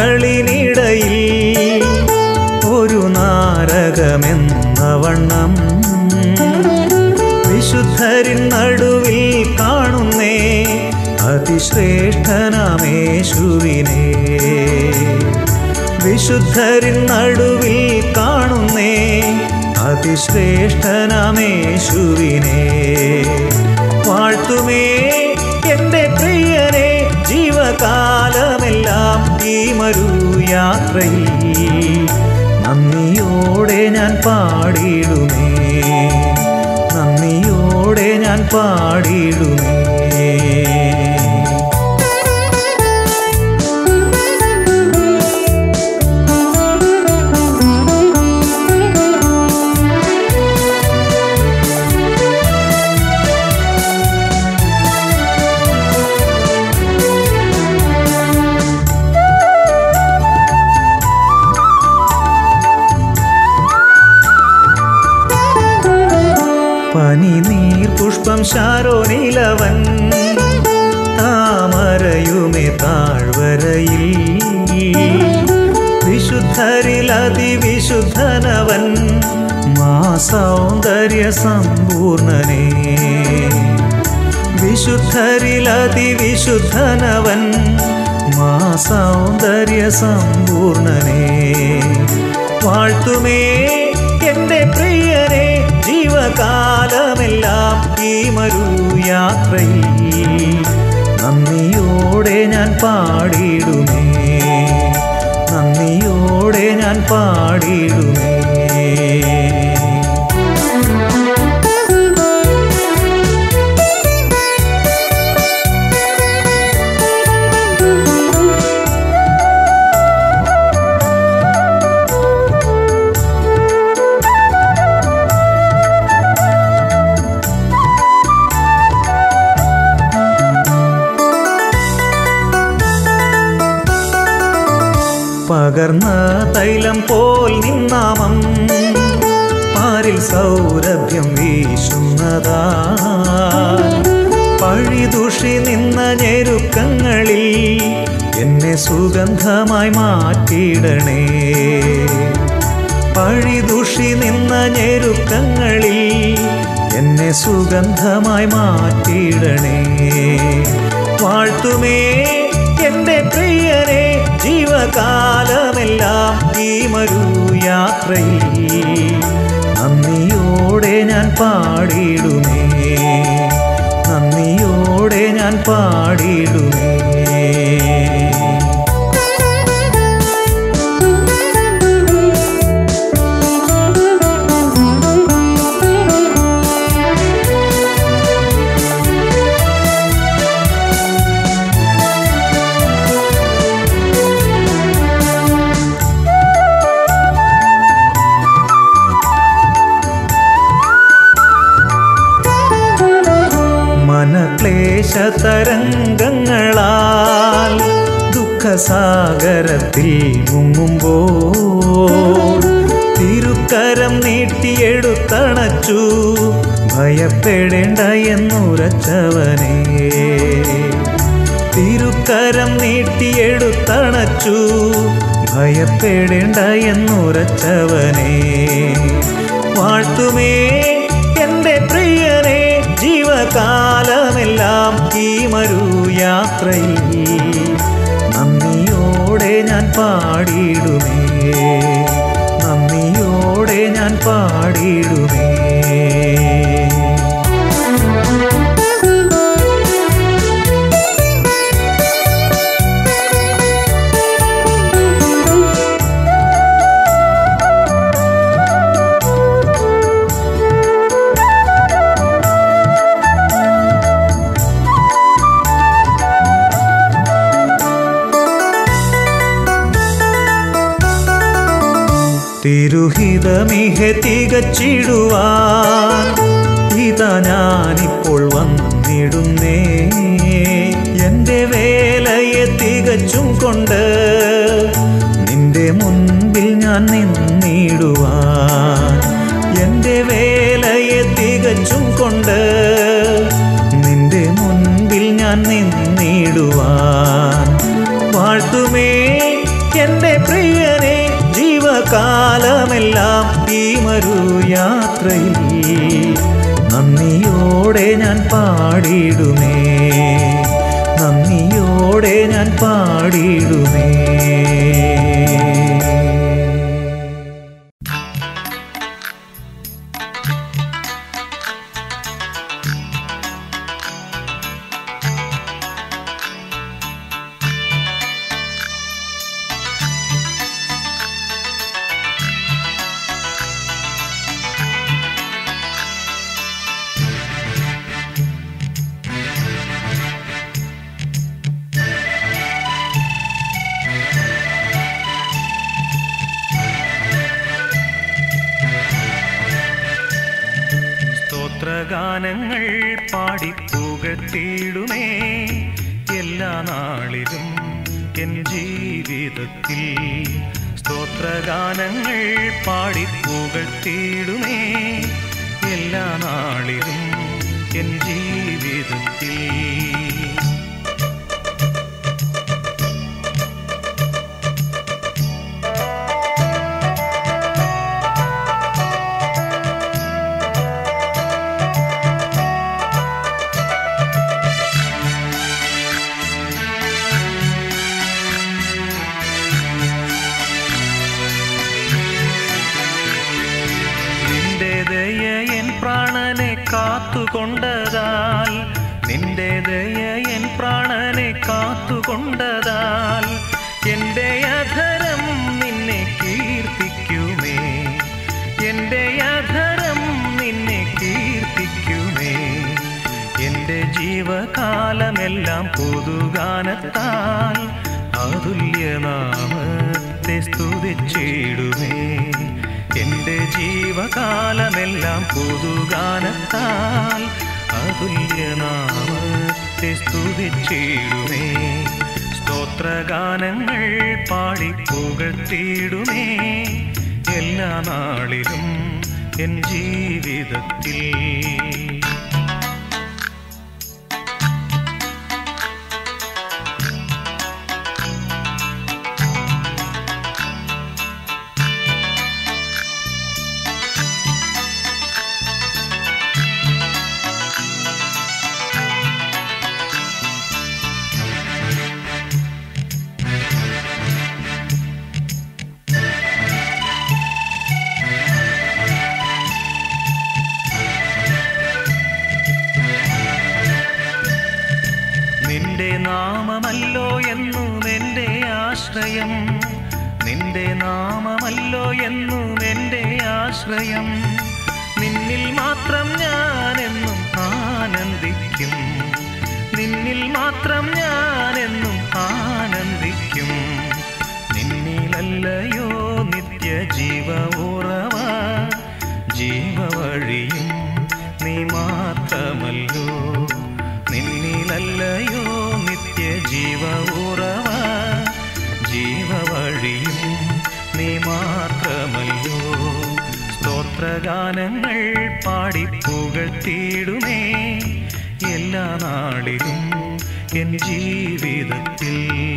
മക്കളിനിടയിൽ ഒരു നാരകമെന്ന വണ്ണം വിശുദ്ധരിൻ നടുവിൽ കാണുന്നേ അതിശ്രേഷ്ഠനാമേശുവിനെ വിശുദ്ധരിൻ നടുവിൽ കാണുന്നേ അതിശ്രേഷ്ഠനാമേശുവിനെ വാഴ്ത്തുമേ എൻ്റെ പ്രിയനെ ജീവകാലമെല്ലാം ഈ മരു യാത്രയിൽ നന്ദിയോടെ ഞാൻ പാടിയിടുമേ നന്ദിയോടെ ഞാൻ പാടിയിടുമേ പനി നീർ പുഷ്പം ശാരോനിലവൻ താമരയുമേ താഴ്വരയിൽ വിശുദ്ധരിൽ അതിവിശുദ്ധനവൻ മാ സൗന്ദര്യ സമ്പൂർണനേ വിശുദ്ധരിൽ അതിവിശുദ്ധനവൻ മാ സൗന്ദര്യ സമ്പൂർണനേ വാഴ്ത്തുമേ എൻ്റെ പ്രിയനെ ജീവകാലമെല്ലാം ഈ മരു യാത്രയിൽ നന്ദിയോടെ ഞാൻ പാടിയിടുമേ നന്ദിയോടെ ഞാൻ പാടിയിടുമേ പകർന്ന തൈലം പോൽ നിന്നാമം പാരിൽ സൗരഭ്യം വീശുന്നതാ പഴിതുഷി നിന്ന ഞെരുക്കങ്ങളിൽ എന്നെ സുഗന്ധമായി മാറ്റിയിടണേ പഴിതുഷി നിന്ന ഞെരുക്കങ്ങളിൽ എന്നെ സുഗന്ധമായി മാറ്റിയിടണേ വാഴ്ത്തുമേ എൻ്റെ പ്രിയനെ ജീവകാലമെല്ലാം ഈ മരു യാത്രയിൽ നന്ദിയോടെ ഞാൻ പാടിയിടുമേ നന്ദിയോടെ ഞാൻ പാടിയിടുമേ മനക്ലേശ തരംഗങ്ങളാൽ ദുഃഖസാഗരത്തിൽ മുങ്ങുമ്പോൾ തിരുക്കരം നീട്ടിയെടുത്തണച്ചു ഭയപ്പെടേണ്ട എന്നുരച്ചവനേ തിരുക്കരം നീട്ടിയെടുത്തണച്ചു ഭയപ്പെടേണ്ട എന്നുരച്ചവനേ വാഴ്ത്തുമേ എൻ്റെ പ്രിയനെ ജീവകാലമെല്ലാം ഈ മരു യാത്രയിൽ നന്ദിയോടെ ഞാൻ പാടിയിടുമേ നന്ദിയോടെ ഞാൻ പാടിയിടുമേ തിരുഹിതമിഹ തികച്ചിടുവാൻ ഇതാ ഞാനിപ്പോൾ വന്നിടുന്നേ എൻ്റെ വേലയെ തികച്ചും കൊണ്ട് നിന്റെ മുൻപിൽ ഞാൻ നിന്നിടുവാൻ എൻ്റെ വേലയെ തികച്ചും കൊണ്ട് നിന്റെ മുൻപിൽ ഞാൻ നിന്നിടുവാൻ വാഴ്ത്തുമേ എൻ്റെ പ്രിയനെ ജീവകാലമെല്ലാം ഈ മരു യാത്രയിൽ നന്ദിയോടെ ഞാൻ പാടിയിടുമേ നന്ദിയോടെ ഞാൻ പാടിയിടുമേ സ്തോത്രഗാനങ്ങൾ പാടിപ്പുകട്ടിടുമേ എല്ലാ നാളിലും എൻ ജീവിതത്തിൽ സ്തോത്രഗാനങ്ങൾ പാടിപ്പുകട്ടിടുമേ എല്ലാ നാളിലും എൻ ജീവിതത്തിൽ നിന്റെ ദയ എൻ പ്രാണനെ കാത്തുകൊണ്ടതാൽ നിന്റെ ദയ എൻ പ്രാണനെ കാത്തുകൊണ്ടതാൽ എൻ്റെ അധരം നിന്നെ കീർത്തിക്കുമേ എൻ്റെ അധരം നിന്നെ കീർത്തിക്കുമേ എൻ്റെ ജീവകാലമെല്ലാം പുതുഗാനത്താൽ അതുല്യനാമത്തെ സ്തുതിച്ചിടുമേ എൻ്റെ ജീവകാലമെല്ലാം പുതുഗാനത്താൽ അതുല്യനാമത്തെ സ്തുതിച്ചിടുമേ സ്തോത്രഗാനങ്ങൾ പാടി പുകഴ്ത്തിയിടുമേ എല്ലാ നാളിലും എൻ ജീവിതത്തിൽ നിന്റെ നാമമല്ലോ എന്നും എൻ്റെ ആശ്രയം നിന്റെ നാമമല്ലോ എന്നും എൻ്റെ ആശ്രയം നിന്നിൽ മാത്രം ഞാൻ എന്നും ആനന്ദിക്കും നിന്നിൽ മാത്രം ഞാൻ എന്നും ആനന്ദിക്കും നിന്നിലല്ലയോ നിത്യജീവ ഉറവ ജീവവഴിയും നീ മാത്രമല്ലോ നിന്നിലല്ലയോ നിത്യജീവ ഉറവ ജീവവഴിയും നീ മാത്രമല്ലോ സ്തോത്രഗാനങ്ങൾ പാടിപ്പുകഴ്ത്തിയിടുമേ എല്ലാ നാളിലും എൻ ജീവിതത്തിൽ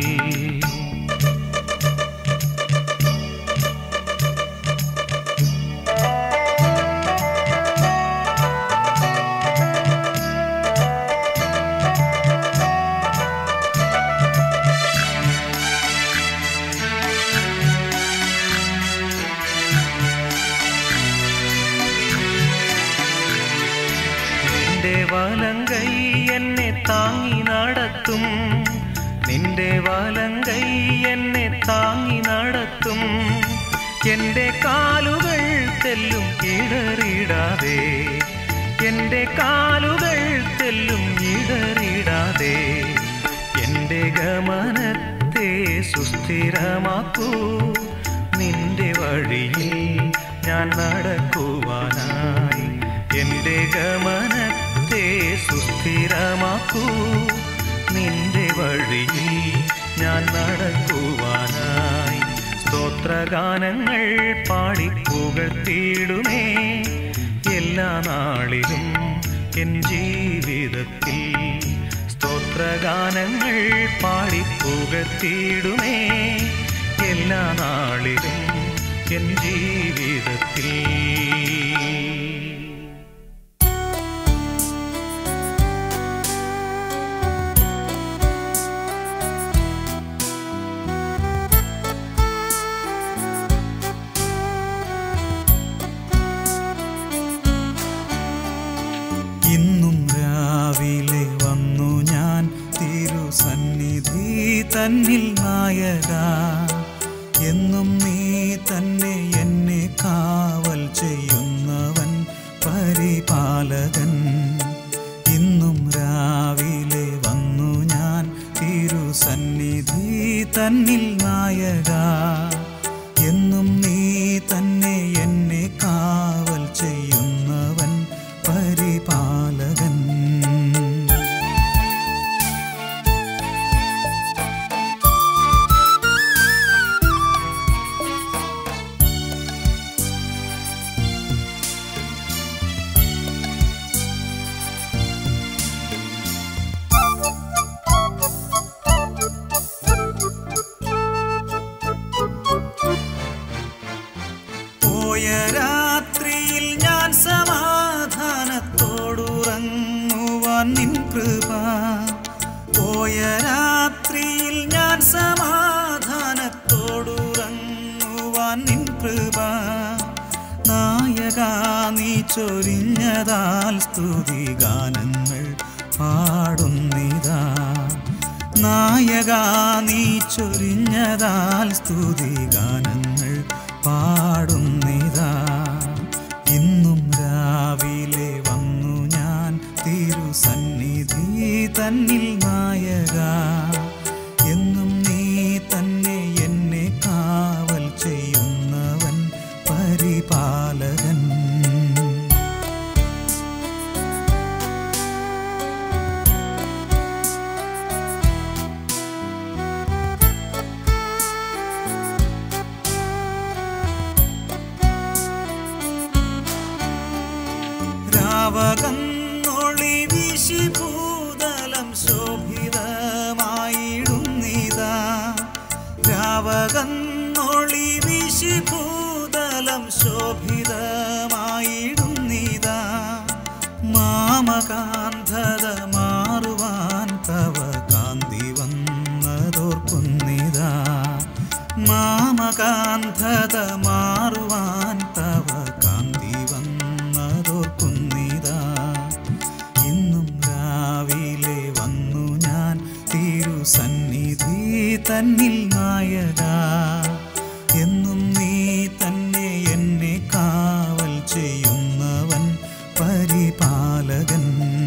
നിന്റെ വലങ്കൈ എന്നെ താങ്ങി നടത്തും നിന്റെ വലങ്കൈ എന്നെ താങ്ങി നടത്തും എൻ്റെ കാലുകൾ തെല്ലും ഇടറിടാതെ എൻ്റെ കാലുകൾ തെല്ലും ഇടറിടാതെ എൻ്റെ ഗമനത്തെ സുസ്ഥിരമാക്കൂ നിന്റെ വഴിയിൽ ഞാൻ നടക്കുവാനായി എൻ്റെ ഗമനത്തെ സുസ്ഥിരമാക്കൂ നിന്റെ വഴിയിൽ ഞാൻ നടക്കുവാനായി സ്തോത്രഗാനങ്ങൾ പാടിപ്പുകഴ്ത്തിയിടുമേ എല്ലാ നാളിലും എൻ ജീവിതത്തിൽ സ്തോത്രഗാനങ്ങൾ പാടിപ്പുകഴ്ത്തിയിടുമേ എല്ലാ നാളിലും എൻ ജീവിതത്തിൽ ഇന്നും രാവിലെ വന്നു ഞാൻ തിരുസന്നിധി തന്നിൽ നായക എന്നും നീ തന്നെ എന്നെ കാവൽ ചെയ്യുന്നവൻ പരിപാലകൻ ഇന്നും രാവിലെ വന്നു ഞാൻ തിരുസന്നിധി തന്നിൽ നായക എന്നും നീ തന്നെ എന്നെ കാവൽ ചെയ്യുന്നവൻ പരിപാലകൻ പോയ രാത്രിയിൽ ഞാൻ സമാധാനത്തോടുറങ്ങുവാൻ നിൻ കൃപ പോയ രാത്രിയിൽ ഞാൻ സമാധാനത്തോടുറങ്ങുവാൻ നിൻ കൃപ നായക നീ ചൊരിഞ്ഞതാൽ സ്തുതി ഗാനങ്ങൾ പാടുന്നിതാ നായക നീ ചൊരിഞ്ഞതാൽ സ്തുതി ഗാനങ്ങൾ പാടുന്നിതാ ഇന്നും രാവിലെ വന്നു ഞാൻ തിരുസന്നിധി തന്നിൽ നായക എന്നും നീ തന്നെ എന്നെ കാവൽ ചെയ്യുന്നവൻ പരിപാലകൻ രാവകന്നൊളി വീശി ഭൂതലം ശോഭിതമായിടുന്നിതാ രാവകന്നൊളി വീശി ഭൂതലം ശോഭിതമായിടുന്നിതാ മാമകാന്ധത മാറുവാൻ തവ കാന്തി വന്നതോർക്കുന്നിതാ മാമകാന്ധത മാറുവാൻ തവ കാന്തി വന്നതോർക്കുന്നിതാ ഇന്നും രാവിലെ വന്നു ഞാൻ തിരുസന്നിധി തന്നിൽ നായക എന്നും നീ തന്നെ എന്നെ കാവൽ ചെയ്യുന്നവൻ പരിപാലകൻ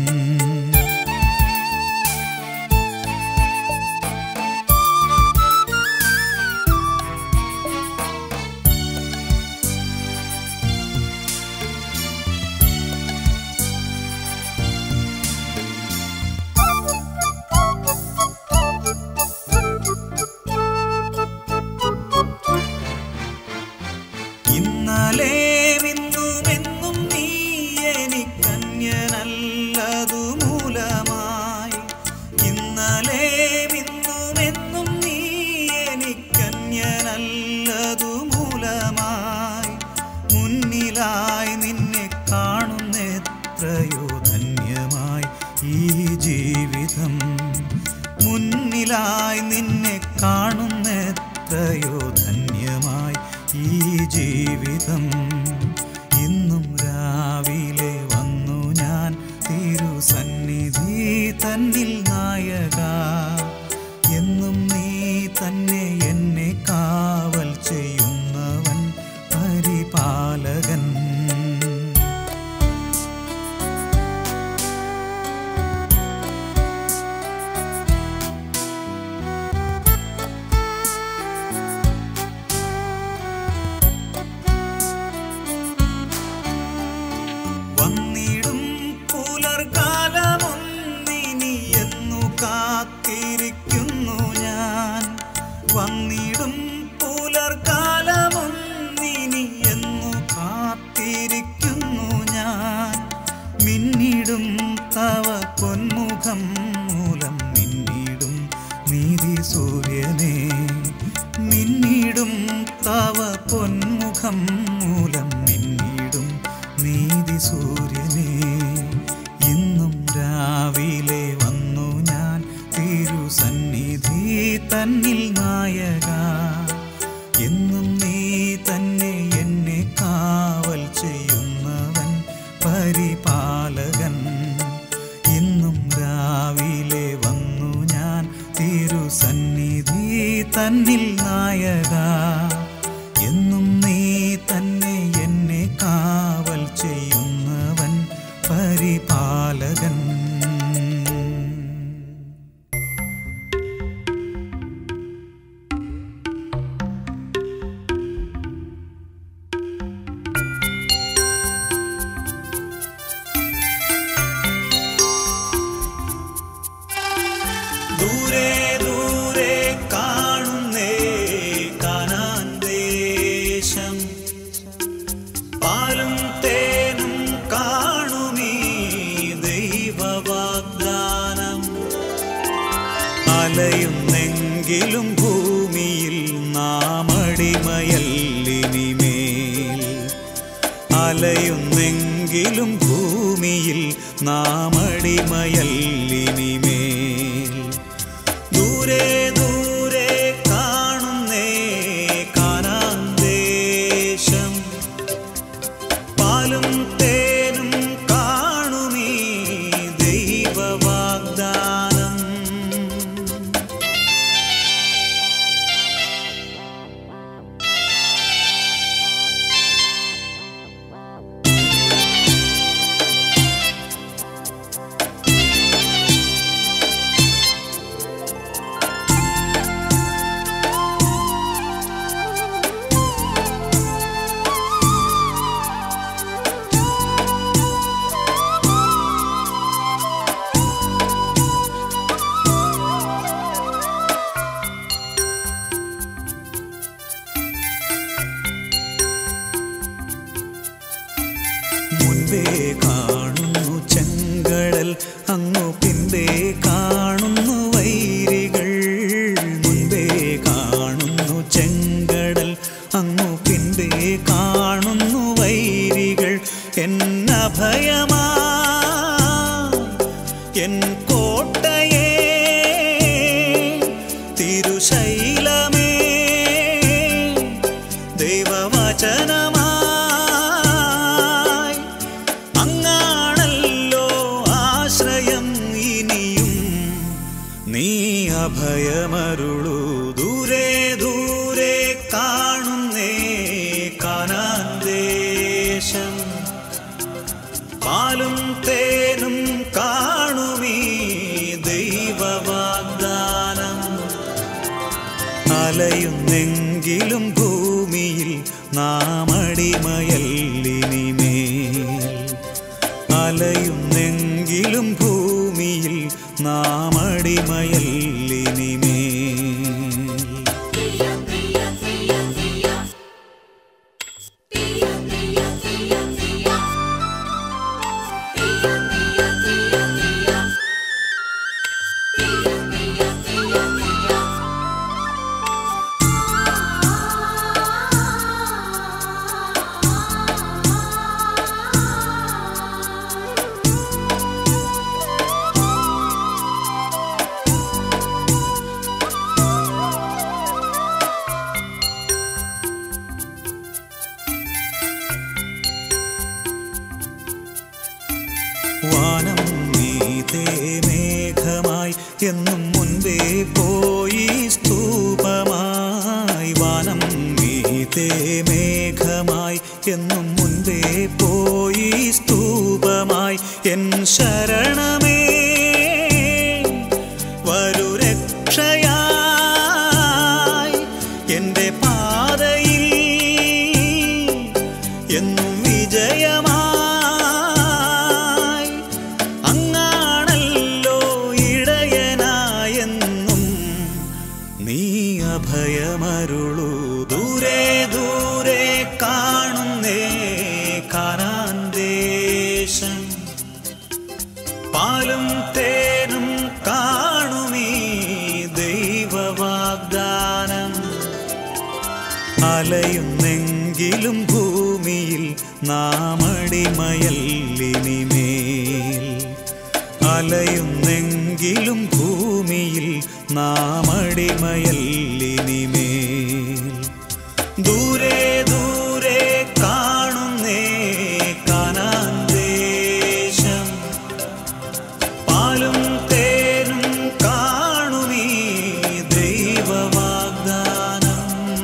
ഇന്നലെ ഇന്നും എന്നും നീ എനിക്കന്യനല്ലതു മൂലമായി ഇന്നലെ ഇന്നും എന്നും നീ എനിക്കന്യനല്ലതു മൂലമായി മുന്നിലായി നിന്നെ കാണുന്നെത്രയോ ധന്യമായി ഈ ജീവിതം മുന്നിലായി നിന്നെ കാണുന്നെത്രയോ ധന്യമായി ഈ ജീവിതം ഇന്നും രാവിലെ വന്നു ഞാൻ തിരുസന്നിധി തന്നിൽ നായക എന്നും നീ തന്നെ എന്നെ കാവൽ ചെയ്യുന്നവൻ പരിപാലകൻ വന്നിടും പുലർകാലമൊന്നിനി എന്നു കാത്തിരിക്കുന്നു ഞാൻ വന്നിടും പുലർകാലമൊന്നിനി എന്നു കാത്തിരിക്കുന്നു ഞാൻ മിന്നിടും തവ പൊന്മുഖം മൂലം മിന്നിടും നീതി സൂര്യനെ മിന്നിടും മിന്നിടും തവ പൊന്മുഖം മൂലം മിന്നിടും നീതി സൂര്യനെ ഇന്നും രാവിലെ വന്നു ഞാൻ തിരുസന്നിധി തന്നിൽ നായക എന്നും നീ തന്നെ എന്നെ കാവൽ ചെയ്യുന്നവൻ പരിപാലകൻ ഇന്നും രാവിലെ വന്നു ഞാൻ തിരുസന്നിധി തന്നിൽ നായക എന്നും നീ തന്നെ എന്നെ കാവൽ ചെയ്യുന്നവൻ പരിപാലകൻ ദൂരെ ദൂരെ കാണുന്നേ കാനാൻ ദേശം പാലും തേനും കാണുമീ ദൈവവാഗ്ദാനം അലയുന്നെങ്കിലും ഭൂമിയിൽ നാമടിമയല്ലിനിമേൽ അലയുന്നെങ്കിലും ഭൂമിയിൽ നാമടിമയല്ലിനിമേൽ ദൂരെ ദൂരെ കാണുന്നേ കാനാൻ ദേശം പാലും തേനും കാണുമീ ദൈവവാഗ്ദാനം മുൻപേ കാണുന്നു ചെങ്കടൽ അങ്ങു പിൻപേ കാണുന്നു വൈരികൾ മുൻപേ കാണുന്നു ചെങ്കടൽ അങ്ങു പിൻപേ കാണുന്നു വൈരികൾ എന്നഭയമാ എൻ കോട്ടയേ തിരുശൈലമേ ദൈവവചനമായി അങ്ങാണല്ലോ ആശ്രയം ഇനിയും നീ അഭയമരുളൂ ദൂരെ ദൂരെ കാണുന്നേ കാനാൻ ദേശം പാലും തേനും കാണുമീ ദൈവവാഗ്ദാനം അലയുന്നെങ്കിലും ഭൂമിയിൽ നാമടിമയല്ലിനിമേൽ അലയുന്നെങ്കിലും ഭൂമിയിൽ നാമടിമയല്ലിനിമേൽ വാനം നീതേ മേഘമായി എന്നും മുൻപേ പോയി സ്തൂപമായി വാനം നീതേ മേഘമായി എന്നും മുൻപേ പോയി സ്തൂപമായി എൻ ശരണമേ വരു രക്ഷയായി എൻ്റെ പാതയിൽ എന്നും വിജയമായി അങ്ങാണല്ലോ ഇടയനായെന്നും നീ അഭയമരുളൂ ദൂരെ ദൂരെ കാണുന്നേ കാനാൻ ദേശം പാ അലയുന്നെങ്കിലും ഭൂമിയിൽ നാമടിമയല്ലിനിമേൽ അലയുന്നെങ്കിലും ഭൂമിയിൽ നാമടിമയല്ലിനിമേൽ ദൂരെ ദൂരെ കാണുന്നേ കാനാൻ ദേശം പാലും തേനും കാണുമീ ദൈവവാഗ്ദാനം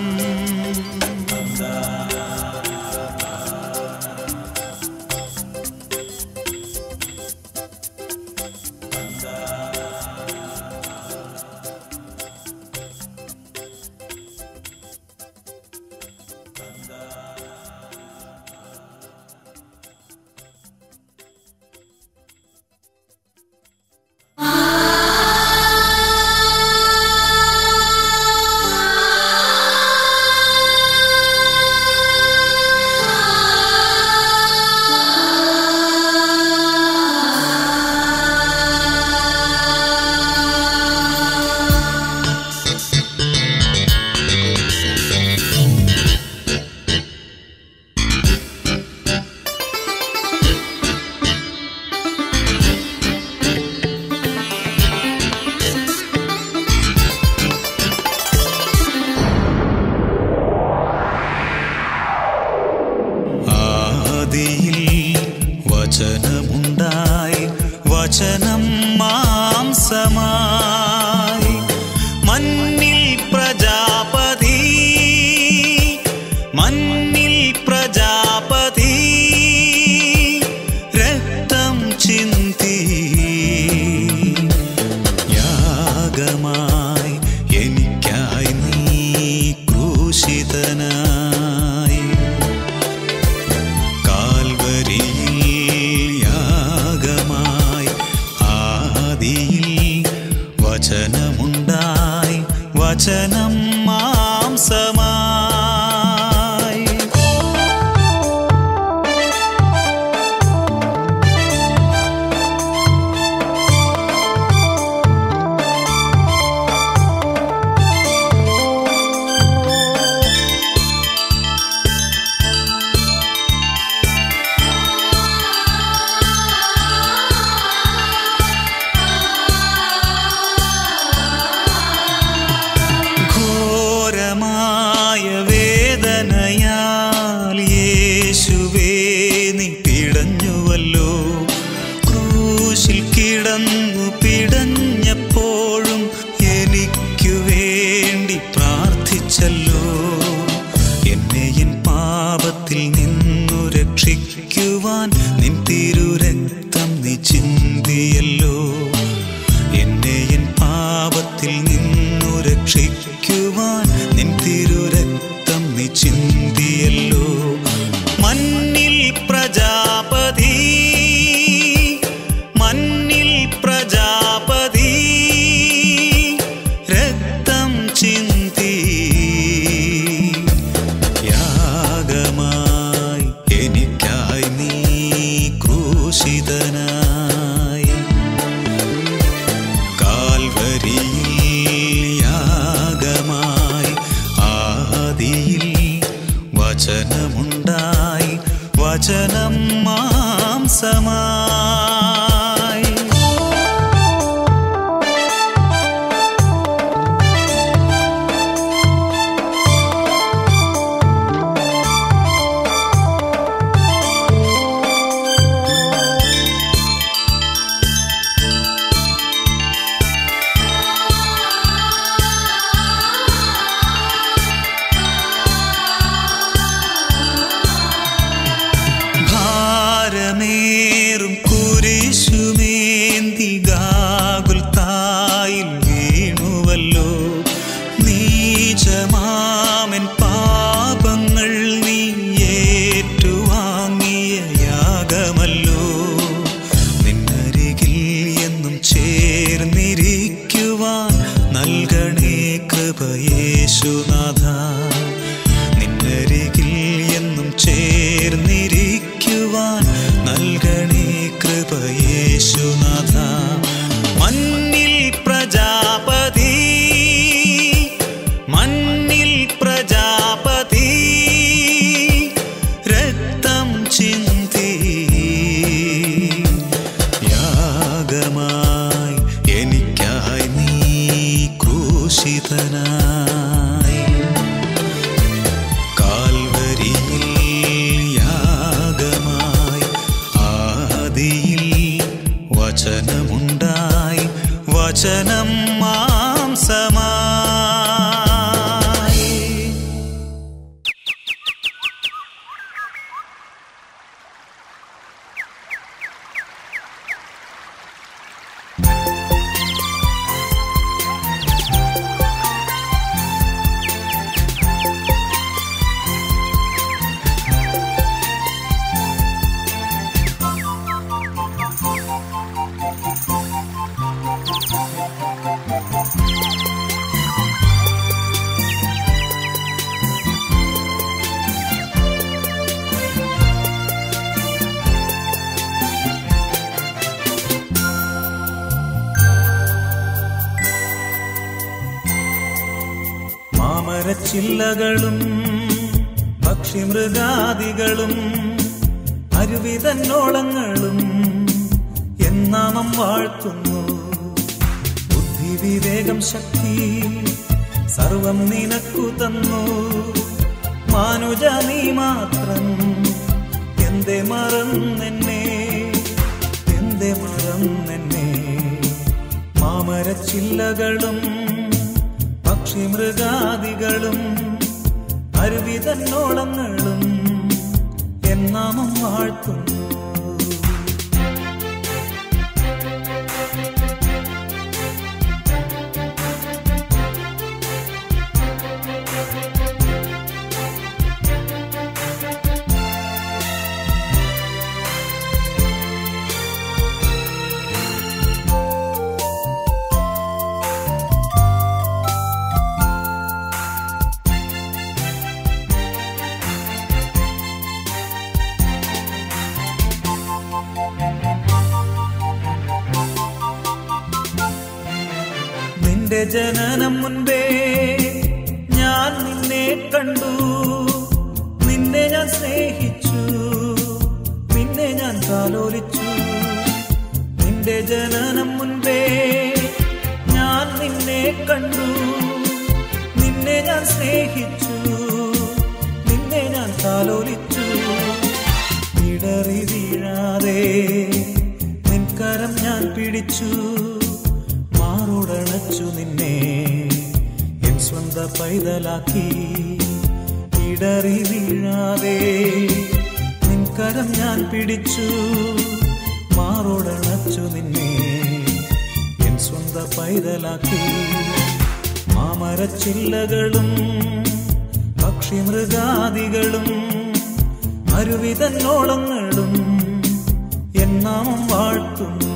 ആദിയിൽ വചനമുണ്ടായി വചനം മാംസമായി മണ്ണിൽ പ്രജാപതി മണ്ണിൽ പ്രജാപതി രക്തം ചിന്തി യാഗമായി എനിക്കായി നീ ക്രൂശിതനായി കാൽവരിയിൽ യാഗമായി ആദിയിൽ വചനമുണ്ടായി വചനം മാംസമായി ഘോരമായ വേദനയാൽ യേശുവേ നീ പിടഞ്ഞുവല്ലോ ക്രൂശിൽ കിടന്നു പിടഞ്ഞപ്പോഴും എനിക്കു വേണ്ടി പ്രാർത്ഥിച്ചല്ലോ എന്നെ എൻ പാപത്തിൽ നിന്നു രക്ഷിക്കുവാൻ നിൻ തിരുരക്തം നീ ചിന്തിയല്ലോ എന്നെ എൻ പാപത്തിൽ നിന്നു രക്ഷിക്കുവാൻ നിൻ തിരുരക്തം നീ ചിന്തിയല്ലോ മണ്ണിൽ പ്രജാപതി മണ്ണിൽ പ്രജാപതി രക്തം ചിന്തി യാഗമായി എനിക്കായി നീ ക്രൂശിതനായി കാൽവരിയിൽ യാഗമായി ആദിയിൽ വചനമുണ്ടായി വചനം മാംസമായി ഭാരമേറും കുരിശുമേന്തി ഗാകുൽ തായിൽ വീണുവല്ലോ നീചമാമൻ പാപങ്ങൾ നീ ഏറ്റുവാങ്ങിയ യാഗമല്ലോ നിന്നരികിൽ എന്നും ചേർന്നിരിക്കുവാൻ നൽകണേ കൃപയേശുനാഥ നിന്നരികിൽ എന്നും ചേർന്നിരിക്കുവാൻ നൽകണേ കൃപയേശുനാഥ മണ്ണിൽ പ്രജാ ക്രൂശിതനായി കാൽവരിയിൽ യാഗമായി ആദിയിൽ വചനമുണ്ടായി വചനം മാംസമായി മാമരച്ചില്ലകളും പക്ഷിമൃഗാദികളും അരുവിതന്നോളങ്ങളും എന്നാമം വാഴ്ത്തുന്നു ബുദ്ധി വിവേകം ശക്തി സർവം നിനക്കു തന്നു മാനുജ നീ മാത്രം എന്റെ മറന്നെന്നെ എന്റെ മറന്നെന്നെ മാമരച്ചില്ലകളും പക്ഷിമൃഗാദികളും അരുവിതന്നോളങ്ങളും എന്നാമം വാഴ്ത്തുന്നു നിന്റെ ജനനം മുൻപേ ഞാൻ നിന്നെ കണ്ടു നിന്നെ ഞാൻ സ്നേഹിച്ചു നിന്നെ ഞാൻ താലോലിച്ചു നിന്റെ ജനനം മുൻപേ ഞാൻ നിന്നെ കണ്ടു നിന്നെ ഞാൻ സ്നേഹിച്ചു നിന്നെ ഞാൻ താലോലിച്ചു ഇടറി വീഴാതെ നിൻകരം ഞാൻ പിടിച്ചു മാറുടണച്ചു നിന്നെ എൻ സ്വന്ത പൈതലാക്കി ഇടറി വീഴാതെ നിൻകരം ഞാൻ പിടിച്ചു മാറുടണച്ചു നിന്നെ എൻ സ്വന്ത പൈതലാക്കി മാമരച്ചില്ലകളും പക്ഷിമൃഗാദികളും അരുവിതന്നോളങ്ങളും എന്നാമം വാഴ്ത്തുന്നു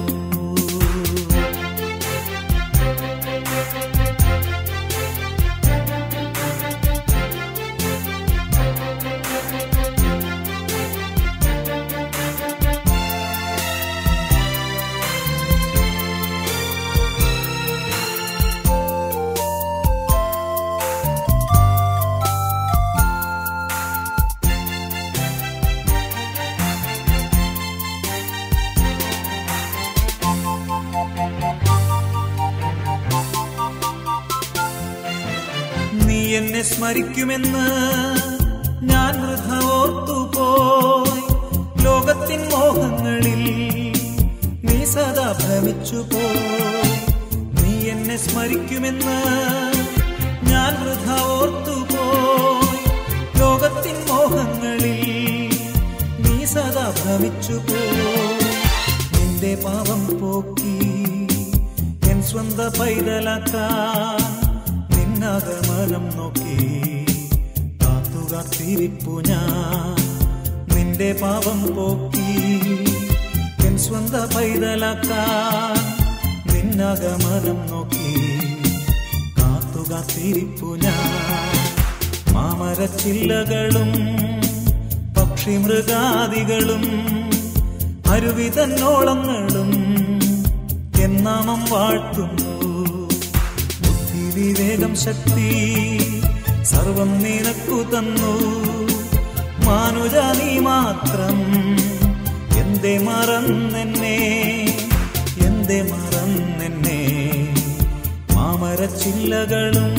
നീ എന്നെ സ്മരിക്കുമെന്ന് ഞാൻ വൃഥ ഓർത്തുപോയി ലോകത്തിൻ മോഹങ്ങളിൽ നീ സദാ ഭ്രമിച്ചു പോയി നീ എന്നെ സ്മരിക്കുമെന്ന് ഞാൻ വൃഥ ഓർത്തുപോയി ലോകത്തിൻ മോഹങ്ങളിൽ നീ സദാ ഭ്രമിച്ചു പോയി നിന്റെ പാപം പോക്കി എൻ സ്വന്ത പൈതലാക്കാൻ നിന്നകമനം നോക്കി കാത്തുകാത്തിരിപ്പു ഞാൻ നിന്റെ പാപം പോക്കി എൻ സ്വന്ത പൈതലാക്കാൻ നിന്നകമനം നോക്കി കാത്തുകാത്തിരിപ്പു ഞാൻ മാമരച്ചില്ലകളും പക്ഷിമൃഗാദികളും അരുവിതന്നോളങ്ങളും എന്നാമം വാഴ്ത്തുന്നു ബുദ്ധി വിവേകം ശക്തി സർവം നിനക്കു തന്നു മാനുജ നീ മാത്രം എന്റെ മറന്നെന്നെ എന്റെ മറന്നെന്നെ മാമ മരച്ചില്ലകളും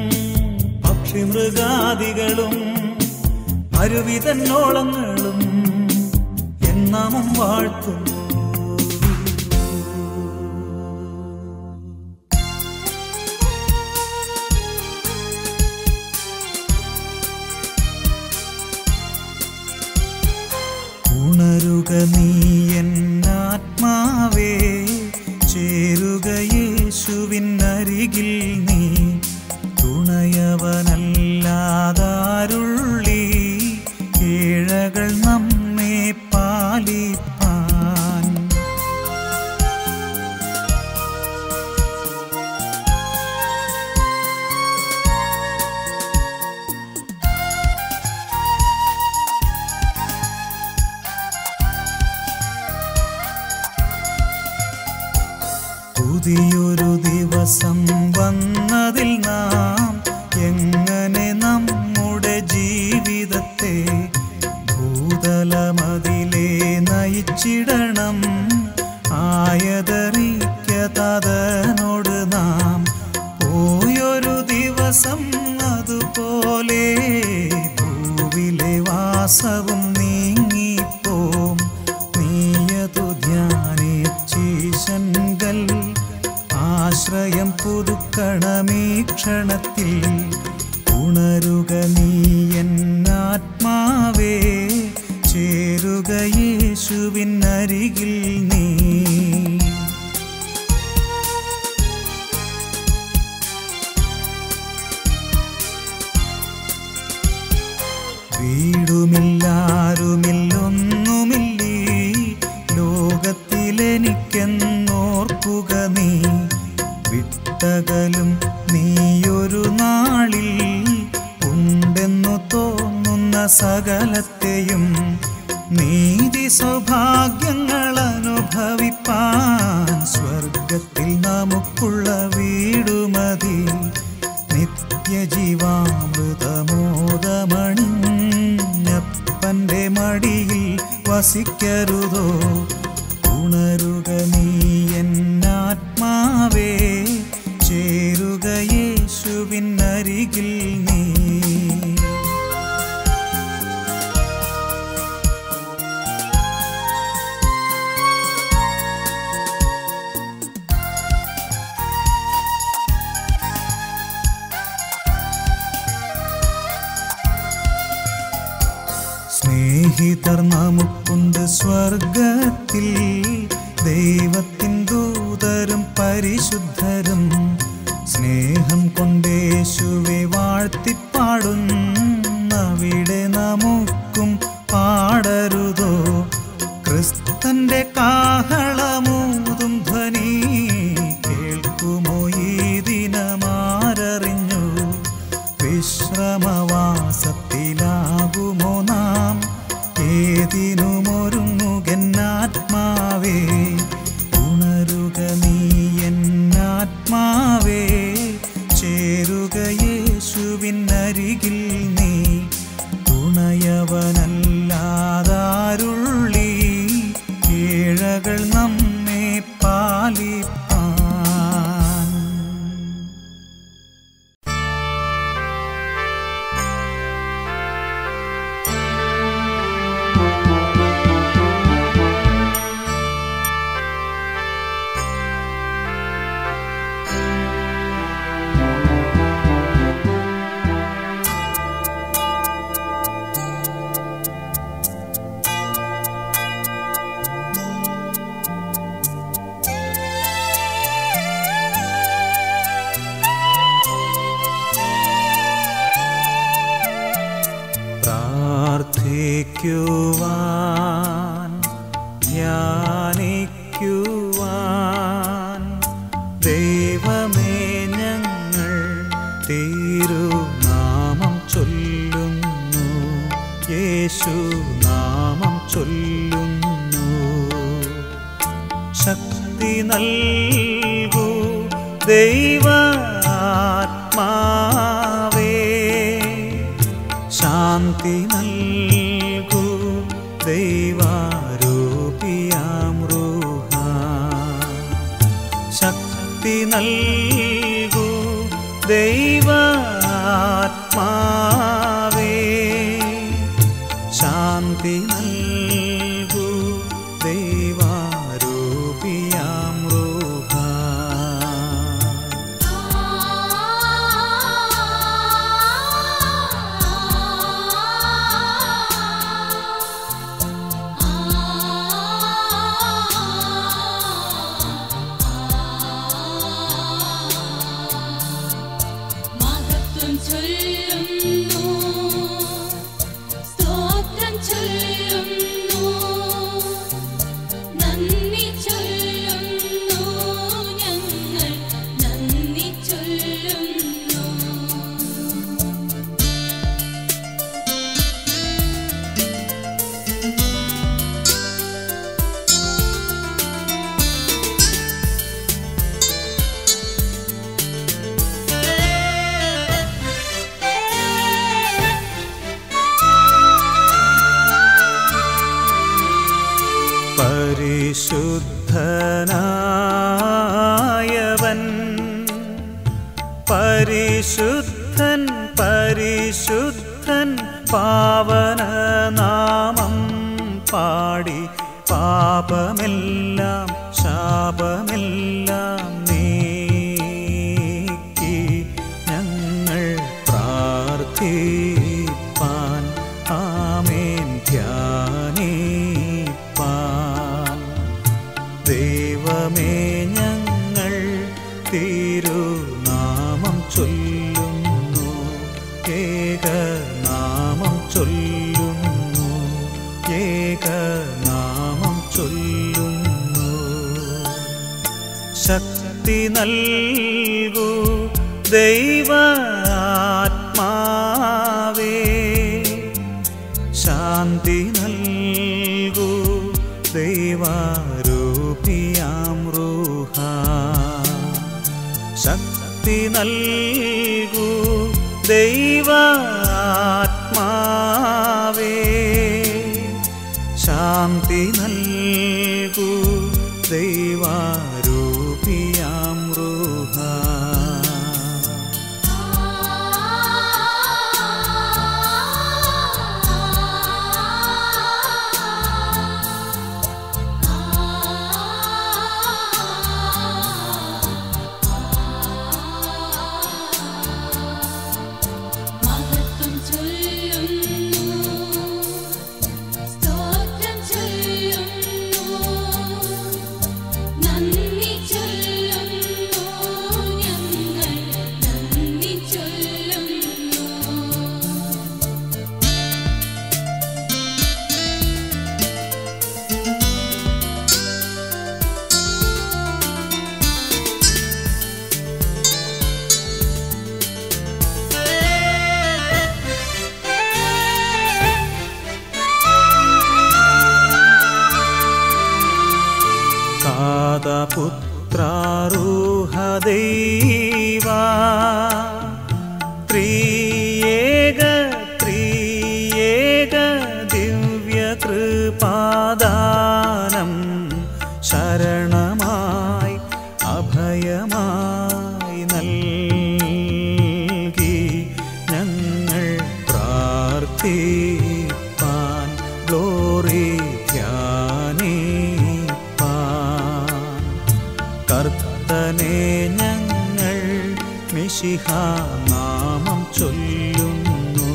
പക്ഷിമൃഗാദികളും അരുവിതന്നോളങ്ങളും എന്നാമം വാഴ്ത്തുന്നു ഉണരുക നീ എന്നാത്മാവേ ചേരുക യേശുവിനരികിൽ നീ തുണയവനല്ലാതാരുള്ളി ഏഴകൾ നമ്മെ പാലിപ്പാൻ പുതിയൊരു ദിവസം വന്നതിൽ നാം എങ്ങനെ നമ്മുടെ ജീവിതത്തെ ഭൂതലമതിലെ നയിച്ചിടണം ആയതറിക്കതനോട് നാം പോയൊരു ദിവസം അതുപോലെ ഭൂവിലെ വാസവും നീങ്ങിപ്പോം നീയതു ധ്യാനിച്ചീശങ്കൽ ആശ്രയം പുതുക്കണമീ ക്ഷണത്തിൽ ഉണരുക നീ എന്നാത്മാവേ ചേരുക യേശുവിനരികിൽ നീ വീടുമില്ലാരുമില്ലൊന്നുമില്ലീ ലോകത്തിലെനിക്കെന്നോർക്കുക നീ വിട്ടകലും നീയൊരു നാളിൽ ഉണ്ടെന്നു തോന്നുന്ന സകലത്തെയും നീതി സൗഭാഗ്യങ്ങൾ അനുഭവിപ്പാൻ സ്വർഗത്തിൽ നമുക്കുള്ള വീടുമതി നിത്യജീവാമൃതമോദമണിഞ്ഞപ്പന്റെ മടിയിൽ വസിക്കരുതോ ഉണരുക നീ എന്നാത്മാവേ ചേരുക യേശുവിനരികിൽ നീ സ്നേഹിതർ നമുക്കുണ്ട് സ്വർഗത്തിൽ ദൈവത്തിൻ ദൂതരും പരിശുദ്ധരും സ്നേഹം കൊണ്ടേശുവെ വാഴ്ത്തിപ്പാടുന്നവിടെ നമുക്കും പാടരുതോ ക്രിസ്തന്റെ കാഹളമൂതും ധ്വനി കേൾക്കുമോ ഈ ദിനമാരറിഞ്ഞു വിശ്രമവാസത്തിലാകുമോ നാം ഏതിനുമൊരുങ്ങുകെന്നാത്മാവേ ഉണരുക നീ എന്നാത്മാവേ ചേരുക യേശുവിനരികിൽ നീ തുണയവനല്ലാതാരുള്ളി ഏഴകൾ നമ്മെ പാലിപ്പാൻ പ്രാർത്ഥിക്കുവാൻ ധ്യാനിക്കുവാൻ ദൈവമേ ഞങ്ങൾ തിരുനാമം ചൊല്ലുന്നു യേശു നാമം ചൊല്ലുന്നു ശക്തി നൽകൂ ദൈവ ആത്മാവേ ശാന്തി നൽകൂ ദൈവാരൂപിയാം റൂഹ ശക്തി നൽകൂ ദൈവാത്മാവേ ശാന്തി നൽകൂ ദൈവാരൂപിയാം റൂഹ മഹത്വം ചൊല്ലുന്നു സ്തോത്രം ചൊല്ലുന്നു നന്ദി ചൊല്ലുന്നു ഞങ്ങൾ നന്ദി ചൊല്ലുന്നു പരിശുദ്ധനായവൻ പരിശുദ്ധൻ പരിശുദ്ധൻ പാവനനാമം പാടി പാപമെല്ലാം ശാപമെല്ലാം നീക്കി ഞങ്ങൾ പ്രാർത്ഥിപ്പാൻ ആമേൻ ധ്യാനിപ്പാൻ ദൈവമേ ഞങ്ങൾ തിരുനാമം ചൊല്ലുന്നു ഏകനാമം ചൊല്ലുന്നു ഏകനാമം ചൊല്ലുന്നു ശക്തി നൽകൂ ദൈവാത്മാവേ ശാന്തി നൽകൂ ദൈവാരൂപിയാം റൂഹ ശക്തി നൽകൂ ദൈവാത്മാവേ ശാന്തി നൽകൂ ദൈവാരൂപിയാം റൂഹ മഹത്വം ചൊല്ലുന്നു സ്തോത്രം ചൊല്ലുന്നു നന്ദി ചൊല്ലുന്നു ഞങ്ങൾ നന്ദി ചൊല്ലുന്നു കാതപുത്രാരൂഹദൈവാ ത്രിയേക ത്രിയേക ദിവ്യകൃപാദാനം ശരണമായി അഭയമായി നൽകി ഞങ്ങൾ പ്രാർത്ഥിപ്പാൻ ഗ്ലോറി ധ്യാനിപ്പാൻ കർത്തനെ ഞങ്ങൾ മിശിഹാനാമം ചൊല്ലുന്നു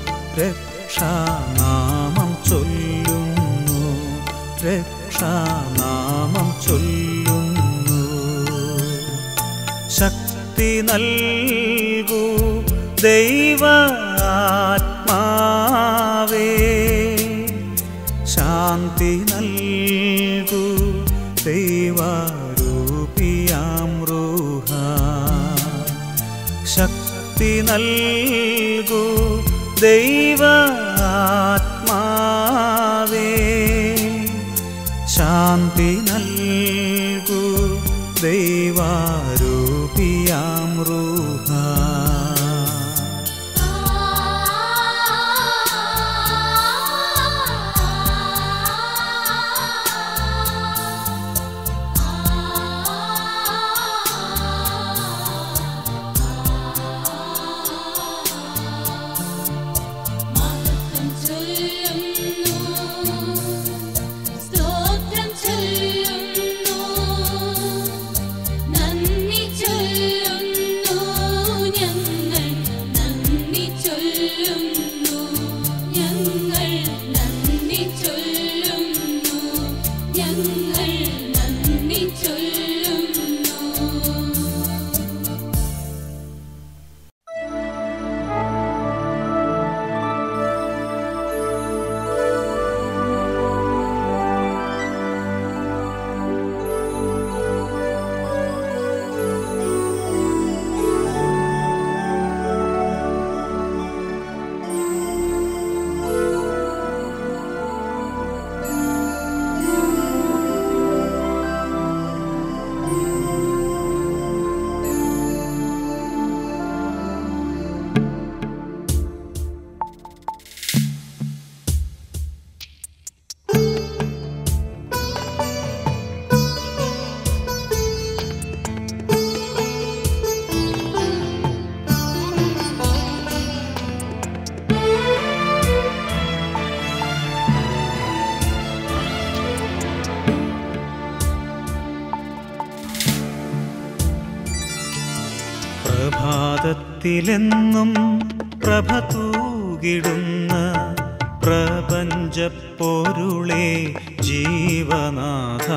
രക്ഷാനാമം ചൊല്ലുന്നു രക്ഷാനാമം ചൊല്ലുന്നു ശക്തി നൽകൂ ദൈവാത്മാവേ ശാന്തി നൽകൂ ദൈവാരൂപിയാം റൂഹ ശക്തി നൽകൂ ദൈവാത്മാവേ ശാന്തി നൽകൂ ദൈവാരൂപിയാം റൂഹ ആ പ്രഭാതത്തിലെന്നും പ്രഭ തൂകിടുന്ന പ്രപഞ്ചപ്പൊരുളേ ജീവനാഥ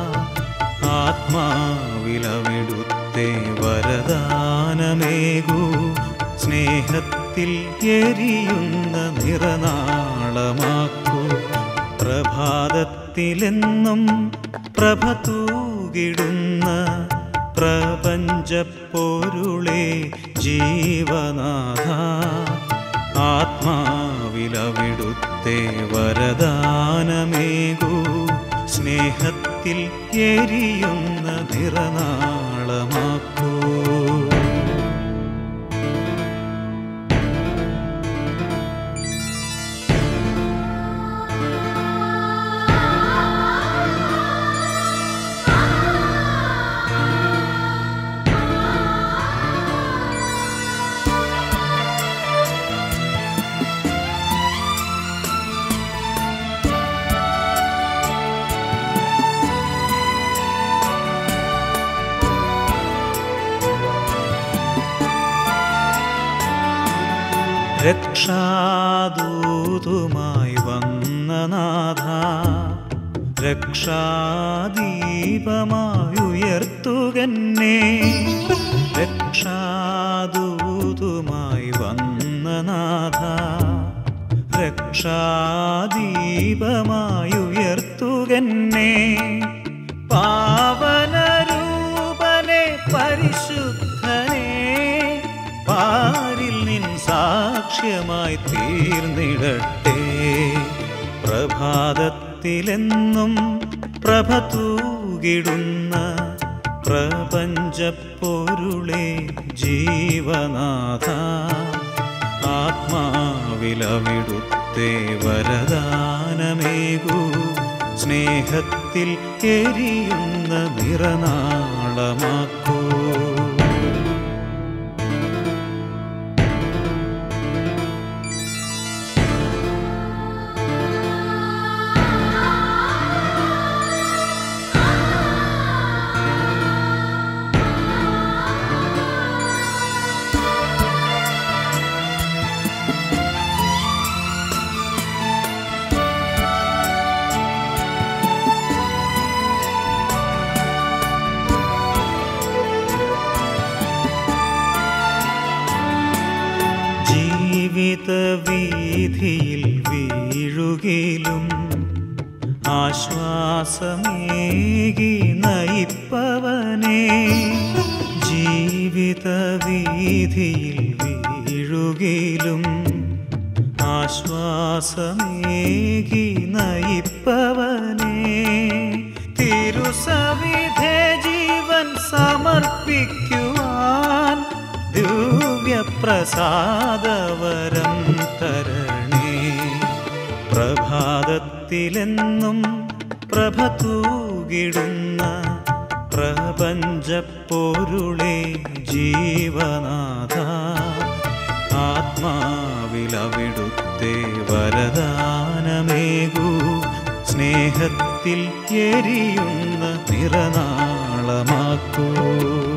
ആത്മാവിലവിടുത്തെ വരദാനമേകൂ സ്നേഹത്തിൽ എരിയുന്ന നിറനാളമാക്കൂ പ്രഭാതത്തിലെന്നും പ്രഭ തൂകിടുന്ന പ്രപഞ്ചപ്പൊരുളേ ജീവനാഥ ആത്മാവിലവിടുത്തെ വരദാനമേകൂ സ്നേഹത്തിൽ എരിയുന്ന നിറനാളമാക്കൂ രക്ഷാദൂതുമായി വന്ന നാഥ രക്ഷാദീപമായുയർത്തുകന്നെ രക്ഷാദൂതുമായി വന്ന നാഥ രക്ഷാദീപമായുയർത്തുകന്നെ പാവനരൂപനെ പരിശുദ്ധനെ പാരിൽ നിൻ സാക്ഷ്യമായി തീർന്നിടട്ടെ പ്രഭാതത്തിലെന്നും പ്രഭ തൂകിടുന്ന പ്രപഞ്ചപ്പൊരുളേ ജീവനാഥ ആത്മാവിലവിടുത്തെ വരദാനമേകൂ സ്നേഹത്തിൽ എരിയുന്ന നിറനാളമാക്കൂ ജീവിത വീതിയിൽ വീഴുകിലും ആശ്വാസമേകി നയിപ്പവനെ ജീവിത വീതിയിൽ വീഴുകിലും ആശ്വാസമേകി നയിപ്പവനെ തിരുസവിധേ ജീവൻ സമർപ്പിക്കുവാൻ ദിവ്യപ്രസാദവരം തരണേ പ്രഭാതത്തിലെന്നും പ്രഭ തൂകിടുന്ന പ്രപഞ്ചപ്പൊരുളേ ജീവനാഥ ആത്മാവിലവിടുത്തെ വരദാനമേകൂ സ്നേഹത്തിൽ എരിയുന്ന നിറനാളമാക്കൂ